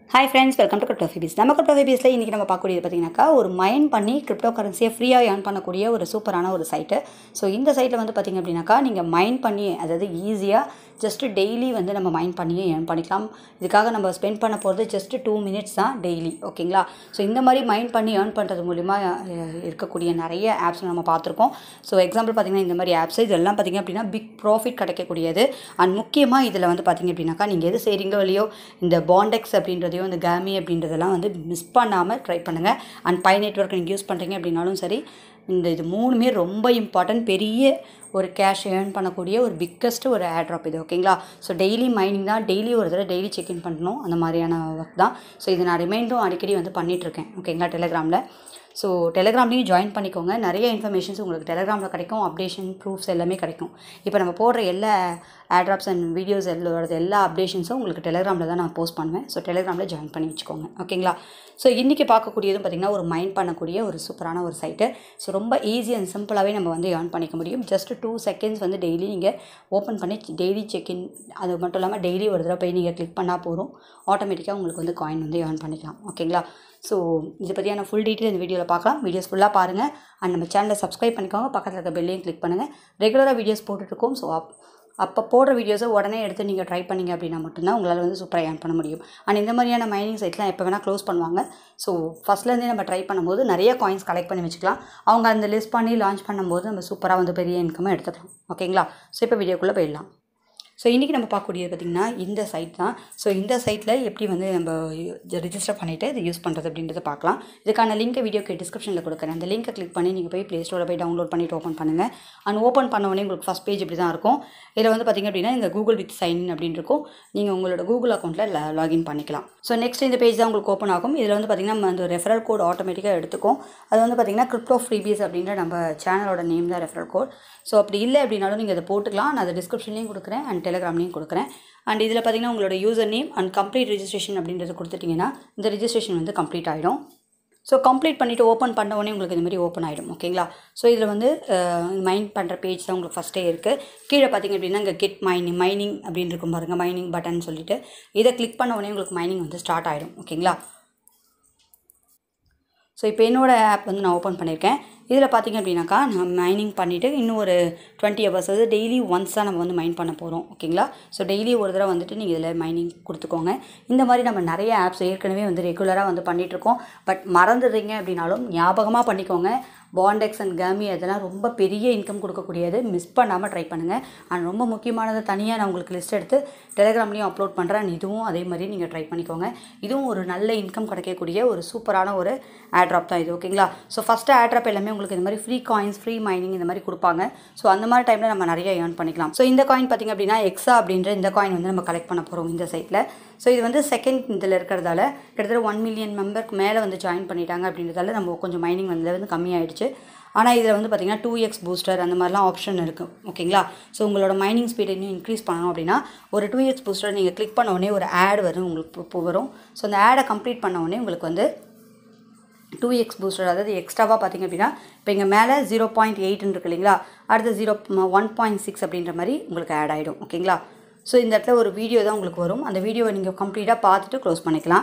hi friends welcome to crypto freebies நம்ம crypto ஃபீபீஸில் இன்றைக்கி நம்ம பார்க்கக்கூடியது பார்த்தீங்கன்னாக்கா ஒரு மைன் பண்ணி கிரிப்டோ கரன்சியை ஃப்ரீயாக ஏர்ன் பண்ணக்கூடிய ஒரு சூப்பரான ஒரு சைட்டு ஸோ இந்த சைட்டில் வந்து பார்த்திங்க அப்படின்னாக்கா நீங்கள் மைன் பண்ணி அதாவது ஈஸியாக ஜஸ்ட்டு டெய்லி வந்து நம்ம மைன் பண்ணியே ஏர்ன் பண்ணிக்கலாம் இதுக்காக நம்ம ஸ்பெண்ட் பண்ண போகிறது ஜஸ்ட்டு டூ மினிட்ஸ் தான் டெய்லி ஓகேங்களா ஸோ இந்த மாதிரி மைன் பண்ணி ஏர்ன் பண்ணுறது மூலிமா அஹ், இருக்கக்கூடிய நிறைய ஆப்ஸ் நம்ம பார்த்துருக்கோம் ஸோ எக்ஸாம்பிள் பார்த்திங்கன்னா இந்த மாதிரி ஆப்ஸ் இதெல்லாம் பார்த்திங்க அப்படின்னா பிக் ப்ராஃபிட் கிடைக்கக்கூடியது அண்ட் முக்கியமாக இதில் வந்து பார்த்திங்க அப்படின்னாக்கா நீங்கள் எது செய்கிறீங்களோ இல்லையோ இந்த பாண்டெக்ஸ் அப்படின்றதையும் இந்த கேமி அப்படின்றதெல்லாம் வந்து மிஸ் பண்ணாமல் ட்ரை பண்ணுங்கள் அண்ட் பை நெட்ஒர்க் நீங்கள் யூஸ் பண்ணுறீங்க அப்படின்னாலும் சரி இந்த இது மூணுமே ரொம்ப இம்பார்ட்டன்ட் பெரிய ஒரு கேஷ் ஏர்ன் பண்ணக்கூடிய ஒரு பிக்கஸ்ட் ஒரு ஏர்ட்ராப் இது ஓகேங்களா ஸோ டெய்லி மைனிங் தான் டெய்லி ஒரு தடவை டெய்லி செக்இன் பண்ணணும் அந்த மாதிரியான ஒர்க் தான் ஸோ இது நான் ரிமைண்டும் அடிக்கடி வந்து பண்ணிகிட்ருக்கேன் ஓகேங்களா டெலிகிராமில் ஸோ டெலிகிராம்லேயும் ஜாயின் பண்ணிக்கோங்க நிறைய இன்ஃபர்மேஷன்ஸ் உங்களுக்கு டெலிகிராமில் கிடைக்கும் அப்டேஷன் ப்ரூஃப்ஸ் எல்லாமே கிடைக்கும் இப்போ நம்ம போடுற எல்லா ஆட்ராப்ஸ் அண்ட் வீடியோஸ் எல்லோடது எல்லா அப்டேஷன்ஸும் உங்களுக்கு டெலிகிராமில் தான் நான் போஸ்ட் பண்ணுவேன் ஸோ டெலிகிராமில் ஜாயின் பண்ணி வச்சுக்கோங்க ஓகேங்களா ஸோ இன்றைக்கி பார்க்கக்கூடியதும் பார்த்திங்கன்னா ஒரு மைண்ட் பண்ணக்கூடிய ஒரு சூப்பரான ஒரு சைட்டு ஸோ ரொம்ப ஈஸி அண்ட் சிம்பிளாகவே நம்ம வந்து ஏர்ன் பண்ணிக்க முடியும் ஜஸ்ட் டூ செகண்ட்ஸ் வந்து டெய்லி நீங்கள் ஓப்பன் பண்ணி டெய்லி செக்இன் அது மட்டும் இல்லாமல் டெய்லி ஒரு தடவை போய் நீங்கள் கிளிக் பண்ணால் போதும் ஆட்டோமேட்டிக்காக உங்களுக்கு வந்து காயின் வந்து ஏர்ன் பண்ணிக்கலாம் ஓகேங்களா ஸோ இதை பற்றியான ஃபுல் டீட்டெயில் இந்த வீடியோவில் பார்க்கலாம் வீடியோஸ் ஃபுல்லாக பாருங்கள் அண்ட் நம்ம சேனலை சப்ஸ்கிரைப் பண்ணிக்கோங்க பக்கத்தில் இருக்க பெல்லையும் கிளிக் பண்ணுங்கள் ரெகுலராக வீடியோஸ் போட்டுட்ருக்கோம் ஸோ அப் அப்போ போடுற வீடியோஸை உடனே எடுத்து நீங்கள் ட்ரை பண்ணீங்க அப்படின்னா மட்டும்தான் உங்களால் வந்து சூப்பராக ஏர்ன் பண்ண முடியும் அண்ட் இந்த மாதிரியான மைனிங் சைட்லாம் எப்போ வேணால் க்ளோஸ் பண்ணுவாங்க ஸோ ஃபஸ்ட்லேருந்தே நம்ம ட்ரை பண்ணும்போது நிறைய காயின்ஸ் கலெக்ட் பண்ணி வச்சுக்கலாம் அவங்க அந்த லிஸ்ட் பண்ணி லான்ச் பண்ணும்போது நம்ம சூப்பராக வந்து பெரிய இன்கமாக எடுத்துக்கலாம் ஓகேங்களா ஸோ இப்போ வீடியோக்குள்ளே போயிடலாம் ஸோ இன்றைக்கி நம்ம பார்க்கக்கூடியது பார்த்திங்கன்னா இந்த சைட் தான் ஸோ இந்த சைட்டில் எப்படி வந்து நம்ம ரிஜிஸ்டர் பண்ணிவிட்டு இது யூஸ் பண்ணுறது அப்படின்றத பார்க்கலாம் இதுக்கான லிங்க்கை வீடியோக்கு டிஸ்கிரிப்ஷனில் கொடுக்குறேன் அந்த லிங்கை கிளிக் பண்ணி நீங்கள் போய் ப்ளே ஸ்டோரில் போய் டவுன்லோட் பண்ணிட்டு ஓப்பன் பண்ணுங்கள் அண்ட் ஓப்பன் பண்ண உடனே உங்களுக்கு ஃபஸ்ட் பேஜ் இப்படி தான் இருக்கும் இதில் வந்து பார்த்திங்க அப்படின்னா இந்த கூகுள் வித் சைன் அப்படின்னு இருக்கும் நீங்கள் உங்களோட கூகுள் அக்கௌண்ட்டில் லாகின் பண்ணிக்கலாம் ஸோ நெக்ஸ்ட் இந்த பேஜ் தான் உங்களுக்கு ஓப்பன் ஆகும் இதில் வந்து பார்த்திங்கன்னா நம்ம அந்த ரெஃபரல் கோட் ஆட்டோமேட்டிக்காக எடுத்துக்கும் அது வந்து பார்த்திங்கன்னா கிரிப்டோ ஃப்ரீபீஸ் அப்படின்ற நம்ம சேனலோட நேம் தான் ரெஃபரல் கோட் ஸோ அப்படி இல்லை அப்படின்னாலும் நீங்கள் அதை போட்டுக்கலாம் நான் அதை டிஸ்கிரிப்ஷன்லேயும் கொடுக்குறேன் அண்ட் டெலிகிராம்லேயும் கொடுக்குறேன் அண்ட் இதில் பார்த்தீங்கன்னா உங்களோட user name and complete registration அப்படின்றத கொடுத்துட்டிங்கன்னா இந்த ரெஜிஸ்ட்ரேஷன் வந்து கம்ப்ளீட் ஆகிடும் ஸோ கம்ப்ளீட் பண்ணிவிட்டு ஓப்பன் பண்ண உடனே உங்களுக்கு இந்த மாதிரி ஓப்பன் ஆகிடும் ஓகேங்களா ஸோ இதில் வந்து மைண்ட் பண்ணுற பேஜ் தான் உங்களுக்கு ஃபஸ்ட்டே இருக்குது கீழே பார்த்தீங்க அப்படின்னா இங்கே கெட் மைனிங் மைனிங் அப்படின்னு இருக்கும் பாருங்கள் மைனிங் பட்டன் சொல்லிட்டு இதை கிளிக் பண்ண உடனே உங்களுக்கு மைனிங் வந்து ஸ்டார்ட் ஆகிடும் ஓகேங்களா ஸோ இப்போ என்னோடய ஆப் வந்து நான் ஓப்பன் பண்ணியிருக்கேன் இதில் பார்த்தீங்க அப்படின்னாக்கா நான் மைனிங் பண்ணிவிட்டு இன்னும் ஒரு டுவெண்ட்டி ஹவர்ஸ் அதாவது டெய்லி ஒன்ஸ் தான் நம்ம வந்து மைன் பண்ண போகிறோம் ஓகேங்களா ஸோ டெய்லி ஒரு தடவை வந்துட்டு நீங்கள் இதில் மைனிங் கொடுத்துக்கோங்க இந்த மாதிரி நம்ம நிறைய ஆப்ஸ் ஏற்கனவே வந்து ரெகுலராக வந்து பண்ணிகிட்ருக்கோம் பட் மறந்துடுறீங்க அப்படின்னாலும் ஞாபகமாக பண்ணிக்கோங்க பாண்டெக்ஸ் அண்ட் கேமி அதெல்லாம் ரொம்ப பெரிய இன்கம் கொடுக்கக்கூடியது மிஸ் பண்ணாமல் ட்ரை பண்ணுங்கள் அண்ட் ரொம்ப முக்கியமானது தனியாக நான் உங்களுக்கு லிஸ்ட் எடுத்து டெலிகிராம்லேயும் அப்லோட் பண்ணுறேன் and இதுவும் அதே மாதிரி நீங்கள் ட்ரை பண்ணிக்கோங்க இதுவும் ஒரு நல்ல இன்கம் கிடைக்கக்கூடிய ஒரு சூப்பரான ஒரு ஆட்ராப் தான் இது ஓகேங்களா ஸோ ஃபஸ்ட்டு ஆட்ராப் எல்லாமே உங்களுக்கு இந்த மாதிரி ஃப்ரீ காயின்ஸ் ஃப்ரீ மைனிங் இந்த மாதிரி கொடுப்பாங்க ஸோ அந்த மாதிரி டைமில் நம்ம நிறைய ஏர்ன் பண்ணிக்கலாம் ஸோ இந்த காயின் பார்த்திங்க அப்படின்னா எக்ஸா அப்படின்ற இந்த காயின் வந்து நம்ம கலெக்ட் பண்ண போகிறோம் இந்த சைட்டில் ஸோ இது வந்து செகண்ட் இதில் இருக்கிறதால கிட்டத்தட்ட ஒன் மில்லியன் மெம்பருக்கு மேலே வந்து ஜாயின் பண்ணிட்டாங்க அப்படின்றதால நம்ம கொஞ்சம் மைனிங் வந்து வந்து கம்மியாயிடுச்சு ஆனால் இதில் வந்து பார்த்திங்கன்னா டூ எக்ஸ் பூஸ்டர் அந்த மாதிரிலாம் ஆப்ஷன் இருக்குது ஓகேங்களா ஸோ உங்களோட மைனிங் ஸ்பீடை இன்னும் இன்க்ரீஸ் பண்ணணும் அப்படின்னா ஒரு டூ எக்ஸ் பூஸ்டர் நீங்கள் கிளிக் பண்ண உடனே ஒரு ஆட் வரும் உங்களுக்கு இப்போ வரும் ஸோ அந்த ஆடை கம்ப்ளீட் பண்ண உடனே உங்களுக்கு வந்து டூ எக்ஸ் பூஸ்டர் அதாவது எக்ஸ்ட்ராவாக பார்த்தீங்க அப்படின்னா இப்போ இங்கே மேலே ஜீரோ பாயிண்ட் எயிட்னு இருக்கு இல்லைங்களா அடுத்து ஜீரோ ஒன் பாயிண்ட் சிக்ஸ் அப்படின்ற மாதிரி உங்களுக்கு ஆட் ஆகிடும் ஓகேங்களா ஸோ இந்த இடத்துல ஒரு வீடியோ தான் உங்களுக்கு வரும் அந்த வீடியோவை நீங்கள் கம்ப்ளீட்டாக பார்த்துட்டு க்ளோஸ் பண்ணிக்கலாம்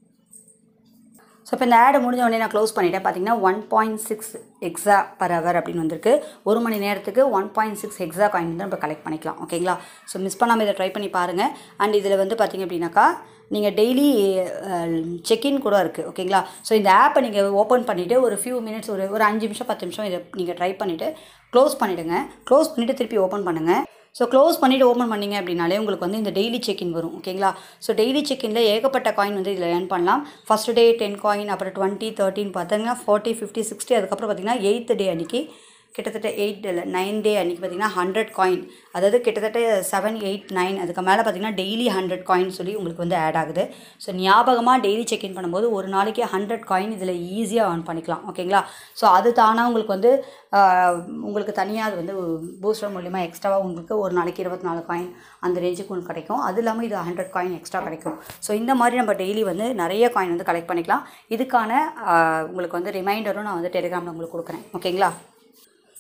ஸோ இப்போ இந்த ஆடை முடிஞ்ச உடனே நான் க்ளோஸ் பண்ணிட்டேன் பார்த்தீங்கன்னா one point six exa per hour அப்படின்னு வந்திருக்கு ஒரு மணி நேரத்துக்கு one point six exa coin வந்து நம்ம கலெக்ட் பண்ணிக்கலாம் ஓகேங்களா ஸோ மிஸ் பண்ணாமல் இதை ட்ரை பண்ணி பாருங்கள் அண்ட் இதில் வந்து பார்த்தீங்க அப்படின்னாக்கா நீங்கள் டெய்லி செக்இன் கூட இருக்குது ஓகேங்களா ஸோ இந்த ஆப்பை நீங்கள் ஓப்பன் பண்ணிவிட்டு ஒரு ஃபியூ மினிட்ஸ் ஒரு ஒரு அஞ்சு நிமிஷம் பத்து நிமிஷம் இதை நீங்கள் ட்ரை பண்ணிவிட்டு க்ளோஸ் பண்ணிவிடுங்க க்ளோஸ் பண்ணிவிட்டு திருப்பி ஓப்பன் பண்ணுங்கள் ஸோ க்ளோஸ் பண்ணிவிட்டு ஓப்பன் பண்ணிங்க அப்படின்னாலே உங்களுக்கு வந்து இந்த டெய்லி செக்இன் வரும் ஓகேங்களா ஸோ டெய்லி செக்இனில் ஏகப்பட்ட காயின் வந்து இதில் ஏர்ன் பண்ணலாம் ஃபஸ்ட் டே டென் காயின் அப்புறம் டுவெண்ட்டி தேர்ட்டின் பார்த்தீங்கன்னா ஃபார்ட்டி ஃபிஃப்டி சிக்ஸ்டி அதுக்கப்புறம் பார்த்தீங்கன்னா எயித்து டே அன்றைக்கி கிட்டத்தட்ட எயிட் இல்லை நைன் டே அன்றைக்கி பார்த்தீங்கன்னா ஹண்ட்ரட் காயின் அதாவது கிட்டத்தட்ட செவன் எயிட் நைன் அதுக்கு மேலே பார்த்தீங்கன்னா டெய்லி ஹண்ட்ரட் காயின் சொல்லி உங்களுக்கு வந்து ஆட் ஆகுது ஸோ ஞாபகமாக டெய்லி செக்இன் பண்ணும்போது ஒரு நாளைக்கு ஹண்ட்ரட் காயின் இதில் ஈஸியாக ஏர்ன் பண்ணிக்கலாம் ஓகேங்களா ஸோ அது தானாக உங்களுக்கு வந்து ஆஹ், உங்களுக்கு தனியாக அது வந்து பூஸ்டர் மூலிமா எக்ஸ்ட்ராவாக உங்களுக்கு ஒரு நாளைக்கு இருபத்தி நாலு காயின் அந்த ரேஞ்சுக்கு உங்களுக்கு கிடைக்கும் அது இல்லாமல் இது ஹண்ட்ரட் காயின் எக்ஸ்ட்ரா கிடைக்கும் ஸோ இந்த மாதிரி நம்ம டெய்லி வந்து நிறைய காயின் வந்து கலெக்ட் பண்ணிக்கலாம் இதுக்கான ஆஹ், உங்களுக்கு வந்து ரிமைண்டரும் நான் வந்து டெலிகிராமில் உங்களுக்கு கொடுக்குறேன் ஓகேங்களா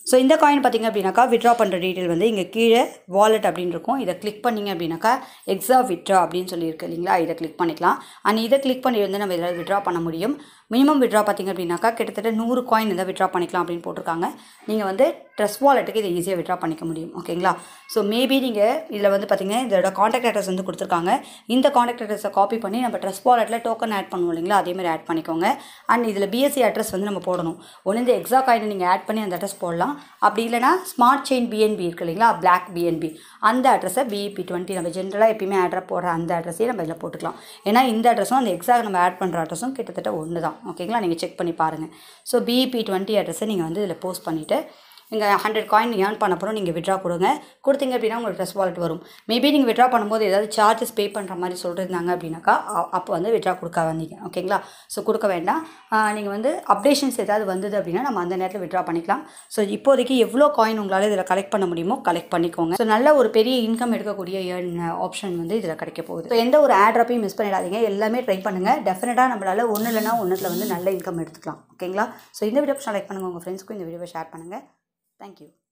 ஸோ இந்த காயின் பார்த்தீங்க அப்படின்னாக்கா விட்ரா பண்ணுற டீட்டெயில் வந்து இங்கே கீழே வாலெட் அப்படின்னு இருக்கும் இதை கிளிக் பண்ணிங்க அப்படின்னாக்கா எக்ஸா விட்ரா அப்படின்னு சொல்லியிருக்கு இல்லைங்களா இதை கிளிக் பண்ணிக்கலாம் அண்ட் இதை கிளிக் பண்ணி வந்து நம்ம இதில் விட்ரா பண்ண முடியும் மினிமம் விட்ரா பார்த்தீங்க அப்படின்னாக்கா கிட்டத்தட்ட நூறு காயின் இருந்தால் விட்ரா பண்ணிக்கலாம் அப்படின்னு போட்டிருக்காங்க நீங்கள் வந்து ட்ரெஸ் வாலெட்டுக்கு இதை ஈஸியாக விட்ரா பண்ணிக்க முடியும் ஓகேங்களா ஸோ மேபி நீங்கள் இதில் வந்து பார்த்தீங்கன்னா இதோட காண்டாக்ட் அட்ரஸ் வந்து கொடுத்துருக்காங்க இந்த காண்டாக்ட் அட்ரஸை காப்பி பண்ணி நம்ம ட்ரெஸ் வாலெட்டில் டோக்கன் ஆட் பண்ணுவோம் இல்லைங்களா அதே மாதிரி ஆட் பண்ணிக்கோங்க அண்ட் இதில் பிஎஸ்சி அட்ரஸ் வந்து நம்ம போடணும் ஒன்று இந்த எக்ஸா காயினை நீங்கள் ஆட் பண்ணி அந்த அட்ரஸ் போடலாம் அப்படி இல்லைனா ஸ்மார்ட் செயின் பிஎன்பி இருக்கு இல்லைங்களா பிளாக் பிஎன்பி அந்த அட்ரஸை பிஇபி டுவெண்ட்டி நம்ம ஜென்ரலாக எப்பயுமே ஆட்ரா போடுற அந்த அட்ரஸையும் நம்ம இதில் போட்டுக்கலாம் ஏன்னா இந்த அட்ரஸும் அந்த எக்ஸா நம்ம ஆட் பண்ணுற அட்ரஸும் கிட்டத்தட்ட ஒன்று தான் ஓகேங்களா நீங்கள் செக் பண்ணி பாருங்கள் ஸோ பிஇபி டுவெண்ட்டி அட்ரஸை நீங்கள் வந்து இதில் போஸ்ட் பண்ணிவிட்டு இங்கே ஹண்ட்ரட் காயின் ஏர்ன் பண்ண அப்புறம் நீங்கள் விட்ரா கொடுங்க கொடுத்தீங்க அப்படின்னா உங்களுக்கு ட்ரெஸ் வாலெட் வரும் மேபி நீங்கள் விட்ரா பண்ணும்போது ஏதாவது சார்ஜஸ் பே பண்ணுற மாதிரி சொல்லியிருந்தாங்க அப்படின்னாக்கா அ- அப்போ வந்து விட்ரா கொடுக்க வந்தீங்க ஓகேங்களா ஸோ கொடுக்க வேண்டாம் நீங்கள் வந்து அப்டேஷன்ஸ் ஏதாவது வந்தது அப்படின்னா நம்ம அந்த நேரத்தில் விட்ரா பண்ணிக்கலாம் ஸோ இப்போதைக்கு எவ்வளோ காயின் உங்களால் இதில் கலெக்ட் பண்ண முடியுமோ கலெக்ட் பண்ணிக்கோங்க ஸோ நல்ல ஒரு பெரிய இன்கம் எடுக்கக்கூடிய ஆப்ஷன் வந்து இதில் கிடைக்க போகுது ஸோ எந்த ஒரு ஆட் ட்ராப்பையும் மிஸ் பண்ணிடாதீங்க எல்லாமே ட்ரை பண்ணுங்கள் டெஃபினட்டாக நம்மளால் ஒன்று இல்லைனா ஒன்றுத்தில் வந்து நல்ல இன்கம் எடுத்துக்கலாம் ஓகேங்களா ஸோ இந்த வீடியோ லைக் பண்ணுங்கள் உங்கள் ஃப்ரெண்ட்ஸ்க்கும் இந்த வீடியோவை ஷேர் பண்ணுங்கள் தேங்க்யூ